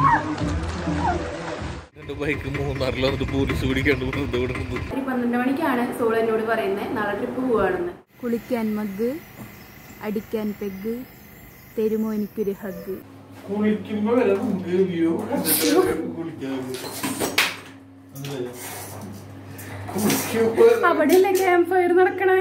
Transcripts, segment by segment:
എന്റെ ബൈക്ക് മൂന്നാറിൽ വന്നിട്ട് പോലീസ് പിടിക്കാണ്ട് വെറുതെ വിടുന്നത് രാത്രി പന്ത്രണ്ട് മണിക്കാണ് സോൾ എന്നോട് പറയുന്നത് നാളെ ട്രിപ്പ് പോവാണെന്ന് കുളിക്കാൻ മഗ് അടിക്കാൻ പെഗ് തരുമോ എനിക്കൊരു ഹഗ് കുളിക്കുമ്പോ വരെ നമുക്ക് വ്യൂ കുളിക്കാൻ അവിടെയല്ലേ ക്യാമ്പ് ഫയർ നടക്കണേ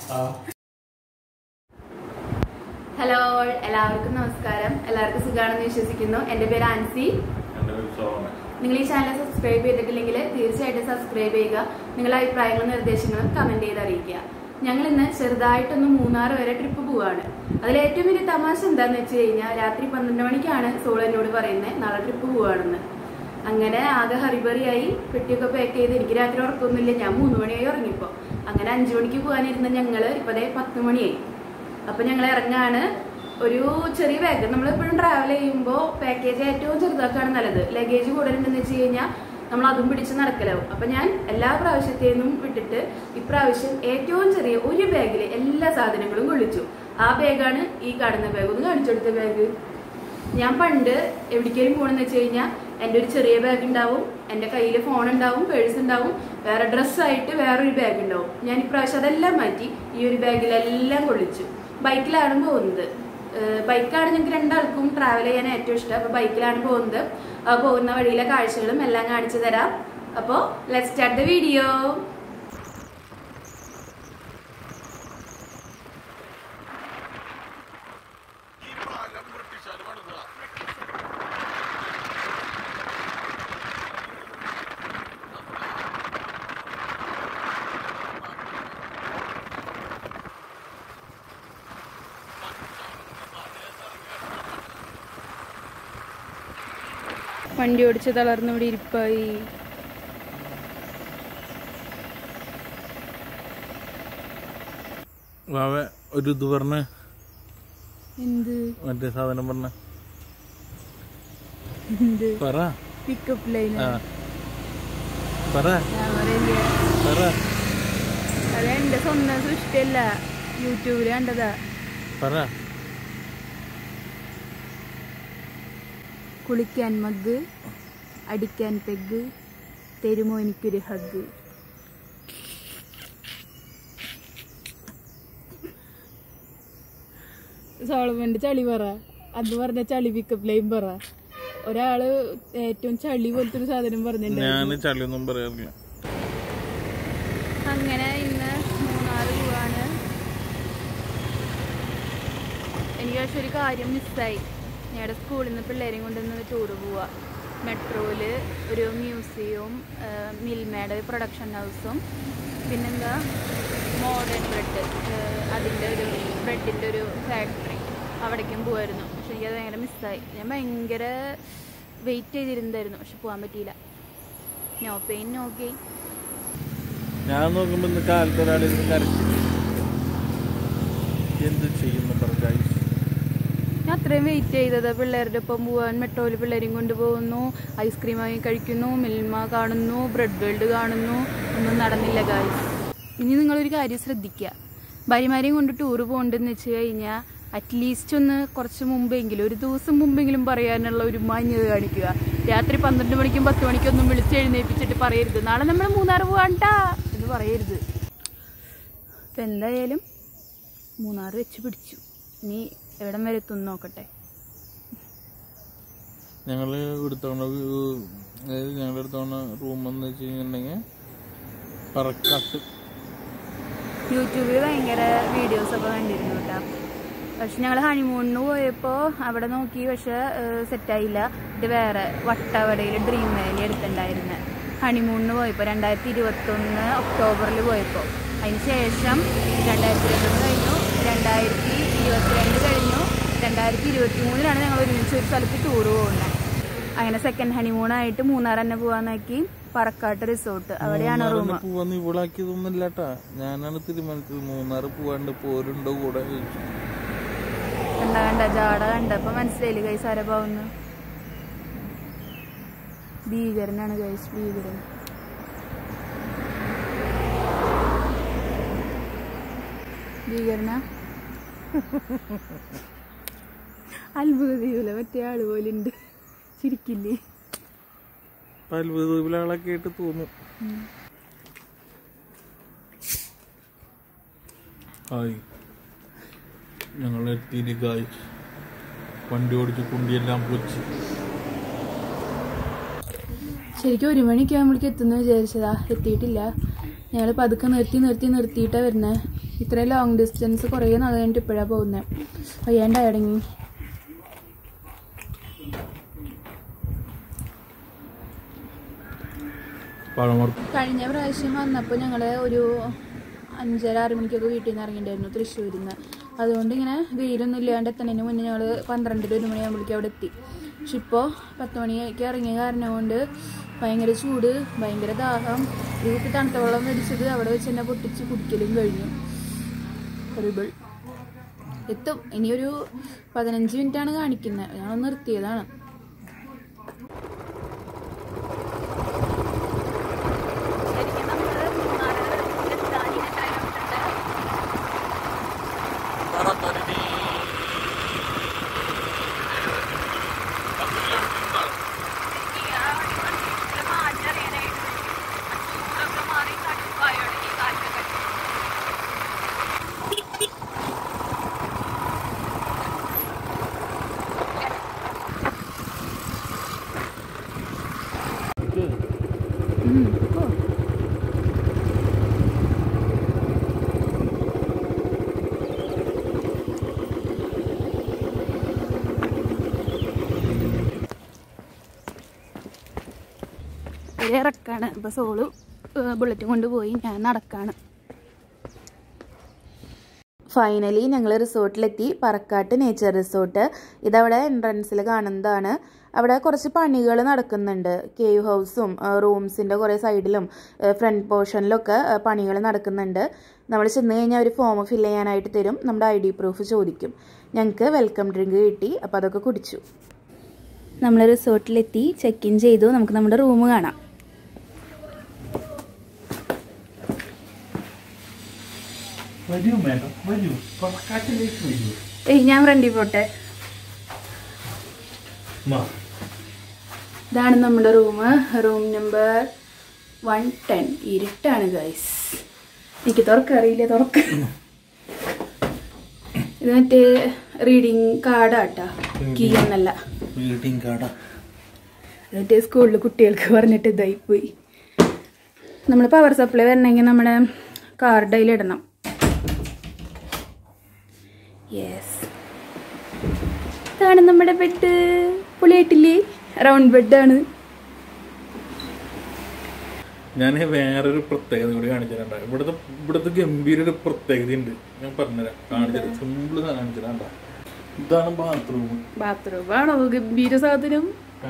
ഹലോ എല്ലാവർക്കും നമസ്കാരം എല്ലാവർക്കും സുഖാണെന്ന് വിശ്വസിക്കുന്നു എന്റെ പേര് ആൻസി നിങ്ങൾ ഈ ചാനൽ സബ്സ്ക്രൈബ് ചെയ്തിട്ടില്ലെങ്കിൽ തീർച്ചയായിട്ടും സബ്സ്ക്രൈബ് ചെയ്യുക നിങ്ങളുടെ അഭിപ്രായങ്ങളും നിർദ്ദേശങ്ങളും കമന്റ് ചെയ്ത് അറിയിക്കുക ഞങ്ങൾ ഇന്ന് ചെറുതായിട്ടൊന്ന് മൂന്നാർ വരെ ട്രിപ്പ് പോവാണ് അതിൽ ഏറ്റവും വലിയ തമാശ എന്താന്ന് വെച്ച് കഴിഞ്ഞാൽ രാത്രി പന്ത്രണ്ട് മണിക്കാണ് സോൾ എന്നോട് പറയുന്നത് നാളെ ട്രിപ്പ് പോവാണെന്ന് അങ്ങനെ ആകെ ഹറിബറിയായി പെട്ടിയൊക്കെ പാക്ക് ചെയ്ത് എനിക്ക് രാത്രി ഉറക്കമൊന്നുമില്ല ഞാൻ മൂന്ന് മണിയായി ഉറങ്ങിപ്പോ അങ്ങനെ അഞ്ചു മണിക്ക് പോകാനിരുന്ന ഞങ്ങള് ഇപ്പതേ പത്ത് മണിയായി അപ്പൊ ഞങ്ങൾ ഇറങ്ങാണ് ഒരു ചെറിയ ബാഗ് നമ്മൾ എപ്പോഴും ട്രാവൽ ചെയ്യുമ്പോൾ പാക്കേജ് ഏറ്റവും ചെറുതാക്കാണ് നല്ലത് ലഗേജ് കൂടുതലുണ്ടെന്ന് വെച്ച് കഴിഞ്ഞാൽ നമ്മൾ അതും പിടിച്ച് നടക്കലാവും അപ്പൊ ഞാൻ എല്ലാ പ്രാവശ്യത്തേന്നും വിട്ടിട്ട് ഇപ്രാവശ്യം ഏറ്റവും ചെറിയ ഒരു ബാഗിൽ എല്ലാ സാധനങ്ങളും കൊള്ളിച്ചു ആ ബാഗാണ് ഈ കാണുന്ന ബാഗ് ഒന്ന് കാണിച്ചു കൊടുത്ത ബാഗ് ഞാൻ പണ്ട് എവിടേക്കെങ്കിലും പോകണമെന്ന് വെച്ച് കഴിഞ്ഞാൽ എൻ്റെ ഒരു ചെറിയ ബാഗ് ഉണ്ടാവും എൻ്റെ കയ്യിൽ ഫോൺ ഉണ്ടാവും പേഴ്സ് ഉണ്ടാവും വേറെ ഡ്രസ്സായിട്ട് വേറൊരു ബാഗ് ഉണ്ടാവും ഞാൻ ഇപ്രാവശ്യം അതെല്ലാം മാറ്റി ഈ ഒരു ബാഗിലെല്ലാം കൊള്ളിച്ചു ബൈക്കിലാണ് പോകുന്നത് ഏഹ് ബൈക്കാണ് ഞങ്ങൾക്ക് രണ്ടാൾക്കും ട്രാവൽ ചെയ്യാൻ ഏറ്റവും ഇഷ്ടം അപ്പോൾ ബൈക്കിലാണ് പോകുന്നത് ആ പോകുന്ന വഴിയിലെ കാഴ്ചകളും എല്ലാം കാണിച്ചു തരാം അപ്പോൾ ലെറ്റ് സ്റ്റാർട്ട് ദ വീഡിയോ വണ്ടി ഓടിച്ച് തളർന്ന് ഇവിടെ ഇരിപ്പായി വാവ ഒരു ഇത് പറഞ്ഞ എന്ത് മറ്റേ സാധനം പറഞ്ഞ എന്ത് പറ പിക്കപ്പ് ലൈൻ ആ പറ ഞാൻ പറയില്ല പറ അത് എന്റെ സ്വന്തം സൃഷ്ടിയല്ല യൂട്യൂബിൽ കണ്ടതാ പറ കുളിക്കാൻ മഗ് അടിക്കാൻ പെഗ് തരുമോ എനിക്കൊരു ഹഗ് സോളമന്റെ ചളി പറ അത് പറഞ്ഞ ചളി പിക്കപ്പ് ലൈൻ പറ ഒരാള് ഏറ്റവും ചളി പോലത്തെ ഒരു സാധനം പറഞ്ഞിട്ടുണ്ട് ഞാൻ ചളിയൊന്നും പറയാറില്ല അങ്ങനെ ഇന്ന് മൂന്നാറ് പോവാണ് എനിക്ക് പക്ഷെ ഒരു കാര്യം മിസ്സായി ഞങ്ങളുടെ സ്കൂളിൽ നിന്ന് പിള്ളേരെയും കൊണ്ടുവന്ന് ടൂറ് പോവാ മെട്രോയില് ഒരു മ്യൂസിയവും മിൽമയുടെ പ്രൊഡക്ഷൻ ഹൗസും പിന്നെന്താ മോഡേൺ ബ്രെഡ് അതിൻ്റെ ഒരു ബ്രെഡിൻ്റെ ഒരു ഫാക്ടറി അവിടേക്കും പോവായിരുന്നു പക്ഷെ എനിക്കത് ഭയങ്കര മിസ്സായി ഞാൻ ഭയങ്കര വെയിറ്റ് ചെയ്തിരുന്നായിരുന്നു പക്ഷെ പോകാൻ പറ്റിയില്ല നോ പെയിൻ നോ ഗെയിൻ ഞാൻ നോക്കുമ്പോ ഇന്ന് കാലത്ത് ഒരാളിരുന്ന് കരച്ചു എന്ത് ചെയ്യുന്നു പറ guys? ഞാൻ അത്രയും വെയിറ്റ് ചെയ്തത് പിള്ളേരുടെ ഒപ്പം പോവാൻ മെട്രോയിൽ പിള്ളേരെയും കൊണ്ടുപോകുന്നു ഐസ്ക്രീം വാങ്ങി കഴിക്കുന്നു മിൽമ കാണുന്നു ബ്രെഡ് വേൾഡ് കാണുന്നു ഒന്നും നടന്നില്ല ഗായ്സ് ഇനി നിങ്ങളൊരു കാര്യം ശ്രദ്ധിക്കുക ഭാര്യമാരെയും കൊണ്ട് ടൂർ പോകണ്ടെന്ന് വെച്ച് കഴിഞ്ഞാൽ അറ്റ്ലീസ്റ്റ് ഒന്ന് കുറച്ച് മുമ്പെങ്കിലും ഒരു ദിവസം മുമ്പെങ്കിലും പറയാനുള്ള ഒരു മാന്യത കാണിക്കുക രാത്രി പന്ത്രണ്ട് മണിക്കും പത്ത് മണിക്കും ഒന്നും വിളിച്ചെഴുന്നേൽപ്പിച്ചിട്ട് പറയരുത് നാളെ നമ്മൾ മൂന്നാർ പോവാണ്ടാ എന്ന് പറയരുത് ഇപ്പം എന്തായാലും മൂന്നാർ വെച്ച് പിടിച്ചു ഇനി എവിടം വരെ എത്തും നോക്കട്ടെ ഞങ്ങള് എടുത്തോണ അതായത് ഞങ്ങളുടെ എടുത്തോണ റൂം എന്ന് വെച്ച് കഴിഞ്ഞിട്ടുണ്ടെങ്കിൽ പറക്കാട്ട് യൂട്യൂബിൽ ഭയങ്കര വീഡിയോസ് ഒക്കെ കണ്ടിരുന്നു കേട്ടോ പക്ഷെ ഞങ്ങൾ ഹണിമൂണിന് പോയപ്പോൾ അവിടെ നോക്കി പക്ഷെ സെറ്റായില്ല ഇത് വേറെ വട്ടവടയിൽ ഡ്രീം വാലി എടുത്തിട്ടുണ്ടായിരുന്നു ഹണിമൂണിന് പോയപ്പോൾ രണ്ടായിരത്തി ഇരുപത്തൊന്ന് ഒക്ടോബറിൽ പോയപ്പോൾ അതിന് ശേഷം രണ്ടായിരത്തി ഇരുപത്തൊന്ന് കഴിഞ്ഞു രണ്ടായിരത്തി ഇരുപത്തിരണ്ട് കഴിഞ്ഞു രണ്ടായിരത്തി ഇരുപത്തി മൂന്നിലാണ് ഞങ്ങൾ ഒരുമിച്ച് ഒരു സ്ഥലത്ത് ടൂർ പോകുന്നത് അങ്ങനെ സെക്കൻഡ് ഹണിമൂണായിട്ട് മൂന്നാർ തന്നെ പോകാന്നാക്കി പറക്കാട്ട് റിസോർട്ട് അവിടെയാണ് റൂം മൂന്നാറിന് പോവാന്ന് ഇവളാക്കിയതൊന്നും ഇല്ലാട്ടാ ഞാനാണ് തീരുമാനിച്ചത് മൂന്നാറ് പോവാണ്ട് പോരുണ്ടോ കൂടെ ചോദിച്ചു. കണ്ട കണ്ട ജാട കണ്ടപ്പോ മനസ്സിലായില്ലേ കൈസ് ആരഭാവുന്ന് ഭീകരനാണ് കൈസ് ഭീകരൻ ഭീകരന അത്ഭുത ദീപിലെ മറ്റേ ആള് പോലുണ്ട് ചിരിക്കില്ലേ അത്ഭുതങ്ങളൊക്കെ ആയിട്ട് തോന്നും ഹായ് ഞങ്ങൾ എത്തിയിട്ട് ഗായ് വണ്ടി ഓടിച്ച് കുണ്ടിയെല്ലാം പൊച്ച് ശരിക്കും ഒരു മണിക്ക് ആകുമ്പോഴേക്ക് എത്തുന്ന വിചാരിച്ചതാ എത്തിയിട്ടില്ല ഞങ്ങൾ പതുക്കെ നിർത്തി നിർത്തി നിർത്തിയിട്ടാ വരുന്നത് ഇത്രയും ലോങ് ഡിസ്റ്റൻസ് കുറേ നാൾ കഴിഞ്ഞിട്ട് ഇപ്പോഴാ പോകുന്നത് വയ്യാണ്ടായടങ്ങി പഴമർക്ക് കഴിഞ്ഞ പ്രാവശ്യം വന്നപ്പോൾ ഞങ്ങൾ ഒരു അഞ്ചര ആറ് മണിക്കൊക്കെ വീട്ടിൽ നിന്ന് ഇറങ്ങിയിട്ടുണ്ടായിരുന്നു തൃശ്ശൂരിൽ നിന്ന് അതുകൊണ്ട് ഇങ്ങനെ വെയിലൊന്നും ഇല്ലാണ്ട് എത്തുന്നതിന് മുന്നേ ഞങ്ങൾ പന്ത്രണ്ടര ഒരു മണിയാകുമ്പോഴേക്കും അവിടെ എത്തി പക്ഷെ ഇപ്പോൾ പത്ത് മണിക്ക് ഇറങ്ങിയ കാരണം കൊണ്ട് ഭയങ്കര ചൂട് ഭയങ്കര ദാഹം ഒരു കുപ്പി തണുത്ത വെള്ളം മേടിച്ചത് അവിടെ വെച്ച് തന്നെ പൊട്ടിച്ച് കുടിക്കലും കഴിഞ്ഞു ഹൊറിബിൾ എത്തും ഇനിയൊരു പതിനഞ്ച് മിനിറ്റാണ് കാണിക്കുന്നത് ഞങ്ങൾ നിർത്തിയതാണ് ഉം, പോ. ഒരു ഇറക്കാണ് ഇപ്പൊ സോളു ബുള്ളറ്റും കൊണ്ടുപോയി ഞാൻ നടക്കാണ് ഫൈനലി ഞങ്ങൾ റിസോർട്ടിലെത്തി പറക്കാട്ട് നേച്ചർ റിസോർട്ട് ഇതവിടെ എൻട്രൻസിൽ കാണുന്നതാണ് അവിടെ കുറച്ച് പണികൾ നടക്കുന്നുണ്ട് കേവ് ഹൗസും റൂംസിൻ്റെ കുറേ സൈഡിലും ഫ്രണ്ട് പോർഷനിലൊക്കെ പണികൾ നടക്കുന്നുണ്ട് നമ്മൾ ചെന്ന് കഴിഞ്ഞാൽ ഒരു ഫോം ഫില്ല് ചെയ്യാനായിട്ട് തരും നമ്മുടെ ഐ ഡി പ്രൂഫ് ചോദിക്കും ഞങ്ങൾക്ക് വെൽക്കം ഡ്രിങ്ക് കിട്ടി അപ്പോൾ അതൊക്കെ കുടിച്ചു നമ്മൾ റിസോർട്ടിലെത്തി ചെക്ക് ഇൻ ചെയ്തു നമുക്ക് നമ്മുടെ റൂം കാണാം വരൂ മേഡം വരൂ പറക്കാട്ടിലേക്ക് വരൂ ഏയ് ഞാൻ ഫ്രണ്ടിൽ പോട്ടെ മാ ഇതാണ് നമ്മുടെ room room number one ten ഇരുട്ടാണ് ഗൈസ് എനിക്ക് തുറക്കറിയില്ല തുറക്ക ഇത് മറ്റേ റീഡിങ് കാർഡാട്ടാ കീ എന്നല്ല റീഡിങ് കാർഡാ ഇത് മറ്റേ സ്കൂളിൽ കുട്ടികൾക്ക് പറഞ്ഞിട്ട് ഇതായി പോയി നമ്മൾ പവർ സപ്ലൈ വരണമെങ്കിൽ നമ്മുടെ കാർഡ് അതിലിടണം യെസ് ഇതാണ് നമ്മുടെ ബെഡ് പൊളിയായിട്ടില്ലേ റൗണ്ട് ബെഡാണ് ഞാൻ വേറൊരു പ്രത്യേകത കൂടി കാണിച്ചിട്ടുണ്ട് ഇവിടുത്തെ ഇവിടുത്തെ ഗംഭീര ഒരു പ്രത്യേകത ഉണ്ട് ഞാൻ പറഞ്ഞുതരാം കാണിച്ചുതരാം സിമ്പിള് കാണിച്ചുതരാം ഇതാണ് ബാത്റൂം ബാത്റൂം ആണോ ഗംഭീര സാധനം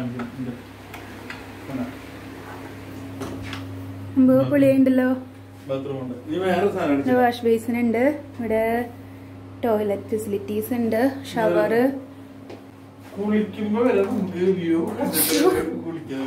മുമ്പ് പൊളിയുണ്ടല്ലോ ബാത്റൂം ഉണ്ട് ഇനി വേറെ സാധനം ഇവിടെ വാഷ് ബേസിൻ ഉണ്ട് ഇവിടെ ടോയ്ലറ്റ് ഫെസിലിറ്റീസ് ഉണ്ട് ഷവർ കുളിക്കുമ്പോ വരെ നമുക്ക് വ്യൂ കുളിക്കാൻ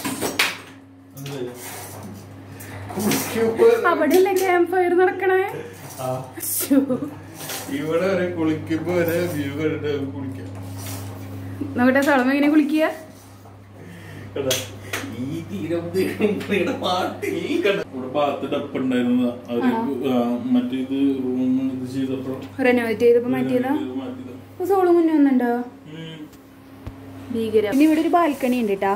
കുളിക്കുമ്പോ അവിടെ അല്ലേ ക്യാമ്പ് ഫയർ നടക്കണേ ആ, ശ്ശോ. ഇവിടെ വരെ കുളിക്കുമ്പോ വരെ വ്യൂ കണ്ടിട്ട് നമുക്ക് കുളിക്കാം നോക്കട്ടെ സളം എങ്ങനെ കുളിക്കുക കണ്ടോ? ഈ തീരം തീരം പാട്ട് ഈ കണ്ടോ? ഇവിടെ ബാത്ത് ഡപ്പ് ഉണ്ടായിരുന്നതാ അവര് ആ, മറ്റേ ഇത് റൂം ഇത് ചെയ്തപ്പോ റെനോവേറ്റ് ചെയ്തപ്പോ മാറ്റിയതാ ഇത് മാറ്റിയതാ. അപ്പൊ സോള് മുന്നേ വന്നിണ്ടോ ഉം. ഭീകരം പിന്നെ ഇവിടെ ഒരു ബാൽക്കണി ഉണ്ട് കേട്ടാ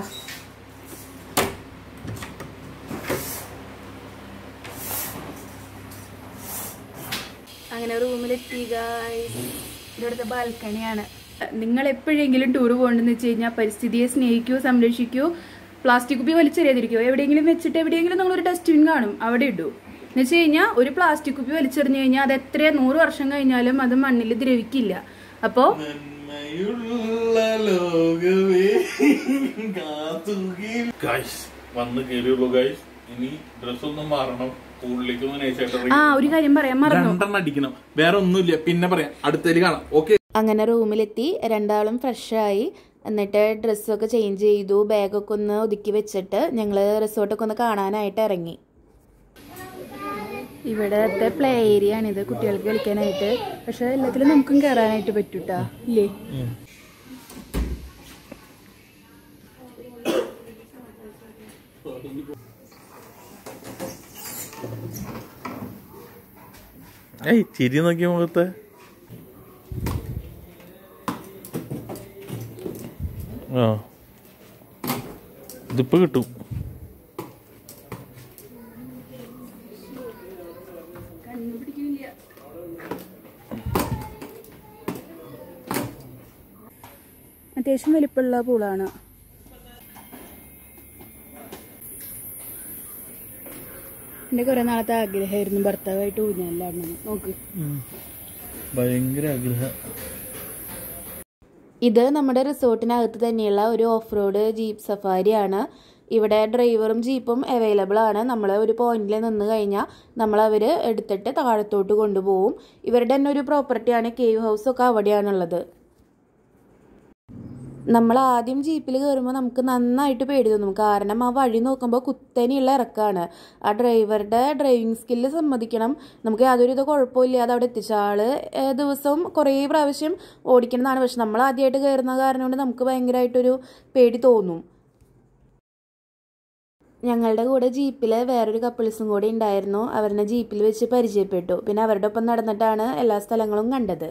അങ്ങനെ റൂമിലെത്തി ഗായ്സ് ഇവിടുത്തെ ബാൽക്കണിയാണ് നിങ്ങൾ എപ്പോഴെങ്കിലും ടൂർ പോകണ്ടെന്ന് വെച്ച് കഴിഞ്ഞാൽ പരിസ്ഥിതിയെ സ്നേഹിക്കൂ സംരക്ഷിക്കൂ പ്ലാസ്റ്റിക് കുപ്പി വലിച്ചെറിയാതിരിക്കോ എവിടെയെങ്കിലും വെച്ചിട്ട് എവിടെയെങ്കിലും നിങ്ങൾ ഒരു ഡസ്റ്റ്ബിൻ കാണും അവിടെ ഇടൂ എന്ന് വെച്ച് കഴിഞ്ഞാൽ ഒരു പ്ലാസ്റ്റിക് കുപ്പി വലിച്ചെറിഞ്ഞു കഴിഞ്ഞാൽ അത് എത്ര നൂറ് വർഷം കഴിഞ്ഞാലും അത് മണ്ണിൽ ദ്രവിക്കില്ല അപ്പോൾ നന്മയുള്ള ലോകമേ കാത്തുകീ- Guys, വന്ന് കേറിയുള്ളൂ ഗൈസ് ഇനി ഡ്രസ് ഒന്നും മാറണം സ്കൂളിലേക്ക് ഒന്ന് നൈസായിട്ട് ആ ഒരു കാര്യം പറയാൻ മറന്നു രണ്ടെണ്ണം അടിക്കണം വേറെ ഒന്നുമില്ല പിന്നെ പറയാം അടുത്തേല് കാണാം ഓക്കെ അങ്ങനെ റൂമിലെത്തി രണ്ടാളും ഫ്രഷായി എന്നിട്ട് ഡ്രസ്സൊക്കെ ചേഞ്ച് ചെയ്തു ബാഗൊക്കെ ഒന്ന് ഒതുക്കി വെച്ചിട്ട് ഞങ്ങൾ റിസോർട്ടൊക്കെ ഒന്ന് കാണാനായിട്ട് ഇറങ്ങി ഇവിടത്തെ പ്ലേ ഏരിയ ആണ് ഇത് കുട്ടികൾക്ക് കളിക്കാനായിട്ട് പക്ഷെ എല്ലാത്തിലും നമുക്കും കയറാനായിട്ട് പറ്റൂട്ടാ ഇല്ലേ ഏയ് ചിരി നോക്കിയ മുഖത്തെ ആ ഇതിപ്പോ കിട്ടും അത്യാവശ്യം വലിപ്പമുള്ള പൂളാണ് എൻ്റെ കുറെ നാളത്തെ ആഗ്രഹമായിരുന്നു ഭർത്താവായിട്ട് ഊഞ്ഞാലാടണം നോക്ക് ഭയങ്കര ആഗ്രഹം ഇത് നമ്മുടെ റിസോർട്ടിനകത്ത് തന്നെയുള്ള ഒരു ഓഫ് റോഡ് ജീപ്പ് സഫാരിയാണ് ഇവിടെ ഡ്രൈവറും ജീപ്പും അവൈലബിൾ ആണ് നമ്മൾ ഒരു പോയിന്റിൽ നിന്ന് കഴിഞ്ഞാൽ നമ്മൾ അവർ എടുത്തിട്ട് താഴത്തോട്ട് കൊണ്ടുപോകും ഇവരുടെ തന്നെ ഒരു പ്രോപ്പർട്ടിയാണ് കേവ് ഹൗസ് ഒക്കെ അവിടെയാണുള്ളത് നമ്മൾ ആദ്യം ജീപ്പിൽ കയറുമ്പോൾ നമുക്ക് നന്നായിട്ട് പേടി തോന്നും കാരണം ആ വഴി നോക്കുമ്പോൾ കുത്തനെയുള്ള ഇറക്കാണ് ആ ഡ്രൈവറുടെ ഡ്രൈവിംഗ് സ്കില്ല് സമ്മതിക്കണം നമുക്ക് യാതൊരു വിധ കുഴപ്പമില്ലാതെ അവിടെ എത്തിച്ച ആള് ഏഹ്, ദിവസവും കുറേ പ്രാവശ്യം ഓടിക്കണമെന്നാണ് പക്ഷെ നമ്മൾ ആദ്യമായിട്ട് കയറുന്ന കാരണം കൊണ്ട് നമുക്ക് ഭയങ്കരമായിട്ടൊരു പേടി തോന്നും ഞങ്ങളുടെ കൂടെ ജീപ്പിൽ വേറൊരു കപ്പിൾസും കൂടി ഉണ്ടായിരുന്നു അവരെ ജീപ്പിൽ വെച്ച് പരിചയപ്പെട്ടു പിന്നെ അവരുടെ ഒപ്പം നടന്നിട്ടാണ് എല്ലാ സ്ഥലങ്ങളും കണ്ടത്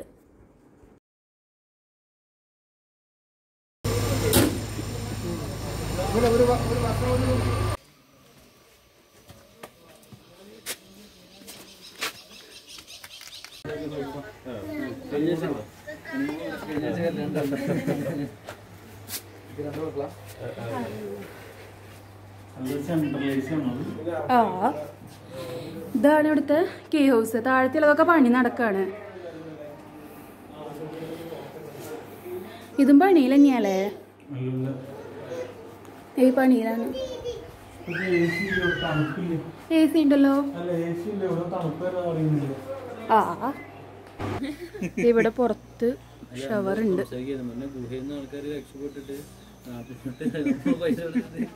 ആ ഇതാണ് ഇവിടുത്തെ കീ ഹൗസ് താഴത്തിലുള്ളതൊക്കെ പണി നടക്കാണ് ഇതും പണിയിൽ തന്നെയല്ലേ ഈ പണിയിലാണ് എ സി ഉണ്ടല്ലോ ആ ഇവിടെ പുറത്ത് ഷവർ ഉണ്ട് മുന്നേ ഗുഹയിൽ നിന്ന് ആൾക്കാർ രക്ഷപ്പെട്ടിട്ട് നാട്ടിൽ പൈസ കൊടുത്തിട്ട്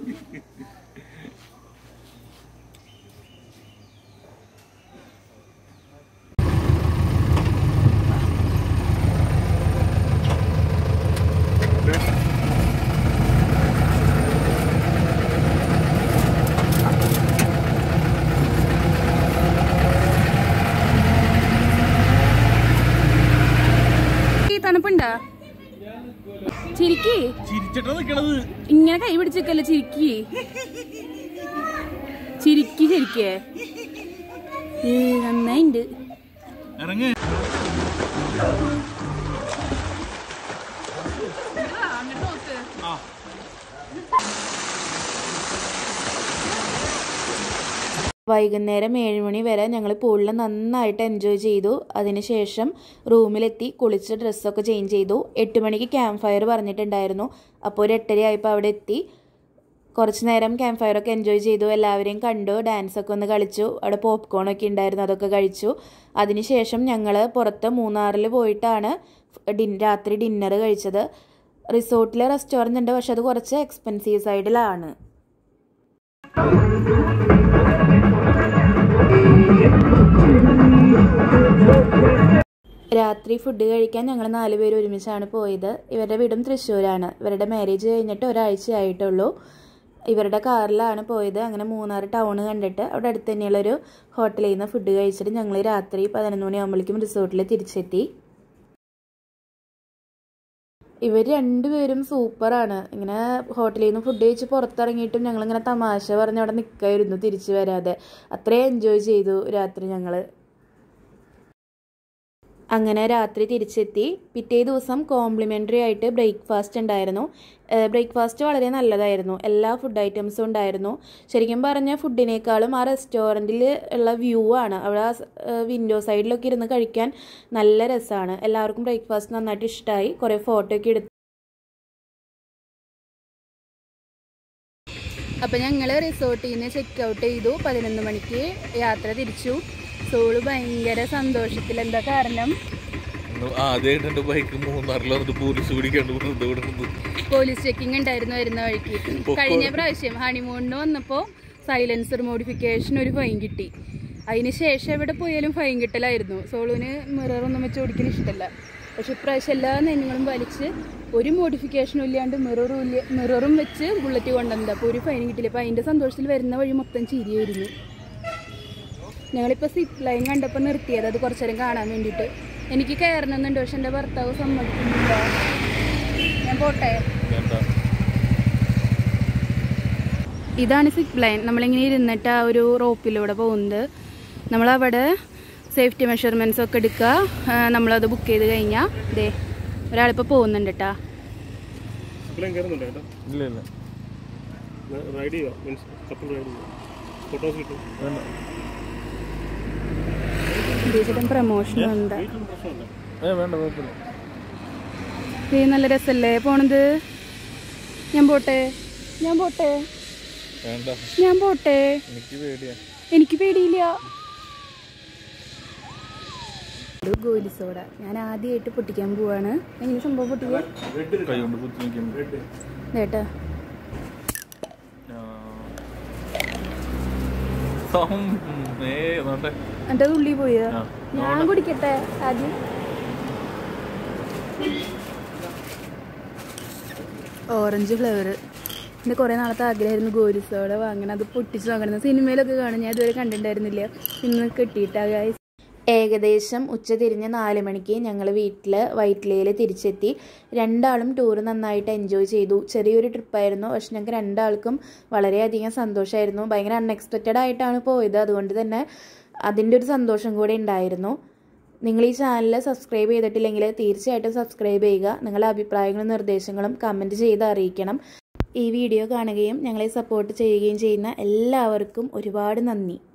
ഈ തണുപ്പുണ്ടാ ചിരിക്കി ചിരിച്ചിട്ടാ നിക്കണത് ഇങ്ങനെ കൈ പിടിച്ചേക്കല്ലേ ചിരിക്കി ചിരിക്കി ശരിക്കേ ഏ നന്നായിണ്ട് ഇറങ്ങ് വൈകുന്നേരം ഏഴ് മണി വരെ ഞങ്ങൾ പൂളിൽ നന്നായിട്ട് എൻജോയ് ചെയ്തു അതിനുശേഷം റൂമിലെത്തി കുളിച്ച് ഡ്രസ്സൊക്കെ ചേഞ്ച് ചെയ്തു എട്ട് മണിക്ക് ക്യാമ്പ് ഫയർ പറഞ്ഞിട്ടുണ്ടായിരുന്നു അപ്പോൾ ഒരു എട്ടര ആയപ്പോൾ അവിടെ എത്തി കുറച്ച് നേരം ക്യാമ്പ് ഫയറൊക്കെ എൻജോയ് ചെയ്തു എല്ലാവരെയും കണ്ടു ഡാൻസൊക്കെ ഒന്ന് കളിച്ചു അവിടെ പോപ്കോൺ ഒക്കെ ഉണ്ടായിരുന്നു അതൊക്കെ കഴിച്ചു അതിനുശേഷം ഞങ്ങൾ പുറത്ത് മൂന്നാറിൽ പോയിട്ടാണ് ഡിൻ രാത്രി ഡിന്നർ കഴിച്ചത് റിസോർട്ടിലെ റെസ്റ്റോറൻറ്റ് ഉണ്ട് പക്ഷെ അത് കുറച്ച് എക്സ്പെൻസീവ് സൈഡിലാണ് രാത്രി ഫുഡ് കഴിക്കാൻ ഞങ്ങൾ നാലുപേര് ഒരുമിച്ചാണ് പോയത് ഇവരുടെ വീടും തൃശ്ശൂരാണ് ഇവരുടെ മാരേജ് കഴിഞ്ഞിട്ട് ഒരാഴ്ച ആയിട്ടുള്ളൂ ഇവരുടെ കാറിലാണ് പോയത് അങ്ങനെ മൂന്നാർ ടൗൺ കണ്ടിട്ട് അവിടെ അടുത്ത് തന്നെയുള്ളൊരു ഹോട്ടലിൽ നിന്ന് ഫുഡ് കഴിച്ചിട്ട് ഞങ്ങൾ രാത്രി പതിനൊന്ന് മണിയാകുമ്പോഴേക്കും റിസോർട്ടിൽ തിരിച്ചെത്തി ഇവർ രണ്ടുപേരും സൂപ്പറാണ് ഇങ്ങനെ ഹോട്ടലിൽ നിന്ന് ഫുഡ് കഴിച്ച് പുറത്തിറങ്ങിയിട്ടും ഞങ്ങളിങ്ങനെ തമാശ പറഞ്ഞ് അവിടെ നിൽക്കായിരുന്നു തിരിച്ചു വരാതെ അത്രയും എൻജോയ് ചെയ്തു രാത്രി ഞങ്ങൾ അങ്ങനെ രാത്രി തിരിച്ചെത്തി പിറ്റേ ദിവസം കോംപ്ലിമെൻ്ററി ആയിട്ട് ബ്രേക്ക്ഫാസ്റ്റ് ഉണ്ടായിരുന്നു ബ്രേക്ക്ഫാസ്റ്റ് വളരെ നല്ലതായിരുന്നു എല്ലാ ഫുഡ് ഐറ്റംസും ഉണ്ടായിരുന്നു ശരിക്കും പറഞ്ഞാൽ ഫുഡിനേക്കാളും ആ റെസ്റ്റോറൻറ്റിൽ ഉള്ള വ്യൂ ആണ് അവിടെ ആ വിൻഡോ സൈഡിലൊക്കെ ഇരുന്ന് കഴിക്കാൻ നല്ല രസമാണ് എല്ലാവർക്കും ബ്രേക്ക്ഫാസ്റ്റ് നന്നായിട്ട് ഇഷ്ടമായി കുറേ ഫോട്ടോ ഒക്കെ എടുത്തു അപ്പം ഞങ്ങൾ റിസോർട്ടിൽ നിന്ന് ചെക്ക് ഔട്ട് ചെയ്തു പതിനൊന്ന് മണിക്ക് യാത്ര തിരിച്ചു സോള് ഭയങ്കര സന്തോഷത്തിൽ എന്താ കാരണം ആദ്യമായിട്ട് ബൈക്ക് മൂന്നാറിൽ വന്നിട്ട് പോലീസ് പിടിക്കാണ്ട് വെറുതെ വിടുന്നത് പോലീസ് ചെക്കിംഗ് ഉണ്ടായിരുന്നു വരുന്ന വഴിക്ക് കഴിഞ്ഞ പ്രാവശ്യം ഹണിമൂണിന് വന്നപ്പോൾ സൈലൻസർ മോഡിഫിക്കേഷൻ ഒരു ഫൈൻ കിട്ടി അതിന് ശേഷം എവിടെ പോയാലും ഫൈൻ കിട്ടലായിരുന്നു സോളുവിന് മിറർ ഒന്നും വെച്ച് ഓടിക്കാൻ ഇഷ്ടമല്ല പക്ഷെ ഇപ്രാവശ്യം എല്ലാ നിയമങ്ങളും പാലിച്ച് ഒരു മോഡിഫിക്കേഷനും ഇല്ലാണ്ട് മിററും ഇല്ല മിററും വെച്ച് ബുള്ളറ്റ് കൊണ്ടുവന്നത് അപ്പോൾ ഒരു ഫൈൻ കിട്ടില്ല അപ്പോൾ അതിൻ്റെ സന്തോഷത്തിൽ വരുന്ന വഴി മൊത്തം ചിരിയായിരുന്നു ഞങ്ങളിപ്പോൾ സിപ്പ് ലൈൻ കണ്ടപ്പോൾ നിർത്തിയത് അത് കുറച്ചു നേരം കാണാൻ വേണ്ടിയിട്ട് എനിക്ക് കയറണമെന്നുണ്ട് പക്ഷെ എൻ്റെ ഭർത്താവ് സമ്മതിക്കുന്നില്ല ഞാൻ പോട്ടെ ഇതാണ് സിപ്പ് ലൈൻ നമ്മളിങ്ങനെ ഇരുന്നിട്ട് ആ ഒരു റോപ്പിലൂടെ പോകുന്നത് നമ്മളവിടെ സേഫ്റ്റി മെഷർമെൻറ്റ്സ് ഒക്കെ എടുക്കുക ആ, നമ്മളത് ബുക്ക് ചെയ്ത് കഴിഞ്ഞാൽ ഇതേ ഒരാളിപ്പോൾ പോകുന്നുണ്ട് കേട്ടോ ഇപ്പോഴും കയറുന്നുണ്ട് കേട്ടോ ഇല്ല ഇല്ല റൈഡ് ചെയ്യുക മീൻസ് കപ്പിൾ റൈഡ് ചെയ്യുക ഫോട്ടോസ് കിട്ടും വേണ്ട ഉദ്ദേശിച്ചും പ്രമോഷൻ ഉണ്ട് വീട്ടിലും പ്രശ്നമില്ല ഏ വേണ്ട കുഴപ്പമില്ല ഇത് നല്ല രസമല്ലേ പോണത് ഞാൻ പോട്ടെ ഞാൻ പോട്ടെ വേണ്ട ഞാൻ പോട്ടെ എനിക്ക് പേടിയാ എനിക്ക് പേടിയില്ല ഗോലി സോഡ ഞാൻ ആദ്യമായിട്ട് പൊട്ടിക്കാൻ പോവാണ് എങ്ങനെ സംഭവം പൊട്ടിക്കുക കൈ കൊണ്ട് കുത്തി നിൽക്കുന്നു കേട്ടാ ഏ നോട്ടെ എൻ്റെ ഉള്ളി പോയ ആ. ഞാൻ കുടിക്കട്ടെ ആദ്യം ഓറഞ്ച് ഫ്ലേവർ എൻ്റെ കുറേ നാളത്തെ ആഗ്രഹമായിരുന്നു ഗോലി സോഡ വാങ്ങണം അത് പൊട്ടിച്ച് നോക്കണം സിനിമയിലൊക്കെ കാണും ഞാൻ ഇതുവരെ കണ്ടിട്ടുണ്ടായിരുന്നില്ല ഇന്ന് കിട്ടിയിട്ടാ ഗായ്സ് ഏകദേശം ഉച്ച തിരിഞ്ഞ് നാല് മണിക്ക് ഞങ്ങൾ വീട്ടിൽ വൈറ്റിലയിൽ തിരിച്ചെത്തി രണ്ടാളും ടൂർ നന്നായിട്ട് എൻജോയ് ചെയ്തു ചെറിയൊരു ട്രിപ്പായിരുന്നു പക്ഷെ ഞങ്ങൾക്ക് രണ്ടാൾക്കും വളരെയധികം സന്തോഷമായിരുന്നു ഭയങ്കര അൺഎക്സ്പെക്റ്റഡ് ആയിട്ടാണ് പോയത് അതുകൊണ്ട് തന്നെ അതിൻ്റെ ഒരു സന്തോഷം കൂടെ ഉണ്ടായിരുന്നു നിങ്ങൾ ഈ ചാനൽ സബ്സ്ക്രൈബ് ചെയ്തിട്ടില്ലെങ്കിൽ തീർച്ചയായിട്ടും സബ്സ്ക്രൈബ് ചെയ്യുക നിങ്ങളുടെ അഭിപ്രായങ്ങളും നിർദ്ദേശങ്ങളും കമൻറ്റ് ചെയ്ത് അറിയിക്കണം ഈ വീഡിയോ കാണുകയും ഞങ്ങളെ സപ്പോർട്ട് ചെയ്യുകയും ചെയ്യുന്ന എല്ലാവർക്കും ഒരുപാട് നന്ദി